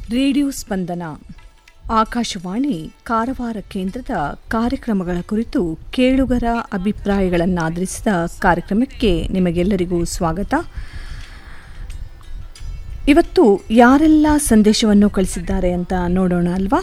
radio ಸ್ಪಂದನ ಆಕಾಶವಾಣಿ ಕಾರವಾರ ಕೇಂದ್ರದ ಕಾರ್ಯಕ್ರಮಗಳ ಕುರಿತು ಕೇಳುಗರ ಅಭಿಪ್ರಾಯಗಳನ್ನಾಧರಿಸಿದ ಕಾರ್ಯಕ್ರಮಕ್ಕೆ ನಿಮಗೆಲ್ಲರಿಗೂ ಸ್ವಾಗತ ಇವತ್ತು ಯಾರೆಲ್ಲ ಸಂದೇಶವನ್ನು ಕಳಿಸಿದ್ದಾರೆ ಅಂತ ನೋಡೋಣ ಅಲ್ವಾ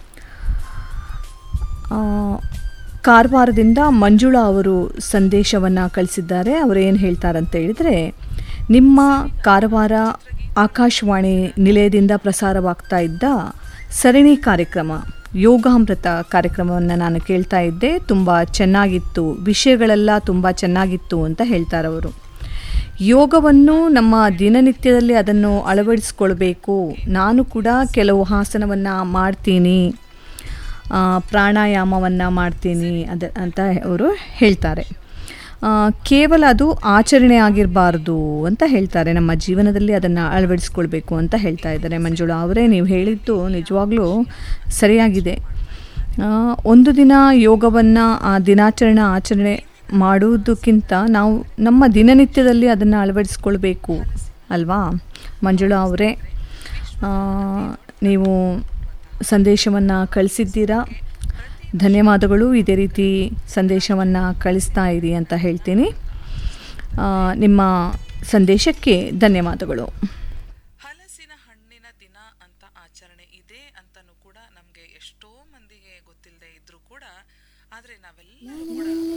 ಆ, ಕಾರವಾರದಿಂದ ಮಂಜುಳಾ ಅವರು ಸಂದೇಶವನ್ನು ಕಳಿಸಿದ್ದಾರೆ ಅವರು ಏನು ಹೇಳ್ತಾರಂತ ಹೇಳಿದರೆ ನಿಮ್ಮ ಕಾರವಾರ ಆಕಾಶವಾಣಿ ನಿಲಯದಿಂದ ಪ್ರಸಾರವಾಗ್ತಾ ಇದ್ದ ಸರಣಿ ಕಾರ್ಯಕ್ರಮ ಯೋಗಾಮೃತ ಕಾರ್ಯಕ್ರಮವನ್ನು ನಾನು ಕೇಳ್ತಾ ಇದ್ದೆ ತುಂಬ ಚೆನ್ನಾಗಿತ್ತು ವಿಷಯಗಳೆಲ್ಲ ತುಂಬ ಚೆನ್ನಾಗಿತ್ತು ಅಂತ ಹೇಳ್ತಾರವರು ಯೋಗವನ್ನು ನಮ್ಮ ದಿನನಿತ್ಯದಲ್ಲಿ ಅದನ್ನು ಅಳವಡಿಸ್ಕೊಳ್ಬೇಕು ನಾನು ಕೂಡ ಕೆಲವು ಆಸನವನ್ನು ಮಾಡ್ತೀನಿ ಆ, ಪ್ರಾಣಾಯಾಮವನ್ನು ಮಾಡ್ತೀನಿ ಅದ ಅಂತ ಅವರು ಹೇಳ್ತಾರೆ ಆ, ಕೇವಲ ಅದು ಆಚರಣೆ ಆಗಿರಬಾರ್ದು ಅಂತ ಹೇಳ್ತಾರೆ ನಮ್ಮ ಜೀವನದಲ್ಲಿ ಅದನ್ನು ಅಳವಡಿಸ್ಕೊಳ್ಬೇಕು ಅಂತ ಹೇಳ್ತಾ ಇದ್ದಾರೆ ಮಂಜುಳಾ ಅವರೇ ನೀವು ಹೇಳಿದ್ದು ನಿಜವಾಗ್ಲೂ ಸರಿಯಾಗಿದೆ ಆ, ಒಂದು ದಿನ ಯೋಗವನ್ನು ಆ ದಿನಾಚರಣೆ ಆಚರಣೆ ಮಾಡುವುದಕ್ಕಿಂತ ನಾವು ನಮ್ಮ ದಿನನಿತ್ಯದಲ್ಲಿ ಅದನ್ನು ಅಳವಡಿಸ್ಕೊಳ್ಬೇಕು ಅಲ್ವಾ ಮಂಜುಳಾ ಅವರೇ ಆ, ನೀವು ಸಂದೇಶವನ್ನು ಕಳಿಸಿದ್ದೀರಾ ಧನ್ಯವಾದಗಳು ಇದೇ ರೀತಿ ಸಂದೇಶವನ್ನು ಕಳಿಸ್ತಾ ಇರಿ ಅಂತ ಹೇಳ್ತೀನಿ ಆ, ನಿಮ್ಮ ಸಂದೇಶಕ್ಕೆ ಧನ್ಯವಾದಗಳು ಹಲಸಿನ ಹಣ್ಣಿನ ದಿನ ಅಂತ ಆಚರಣೆ ಇದೆ ಅಂತನೂ ಕೂಡ ನಮ್ಗೆ ಎಷ್ಟೋ ಮಂದಿಗೆ ಗೊತ್ತಿಲ್ಲದೆ ಇದ್ರೂ ಕೂಡ ಆದ್ರೆ ನಾವೆಲ್ಲ ಕೂಡ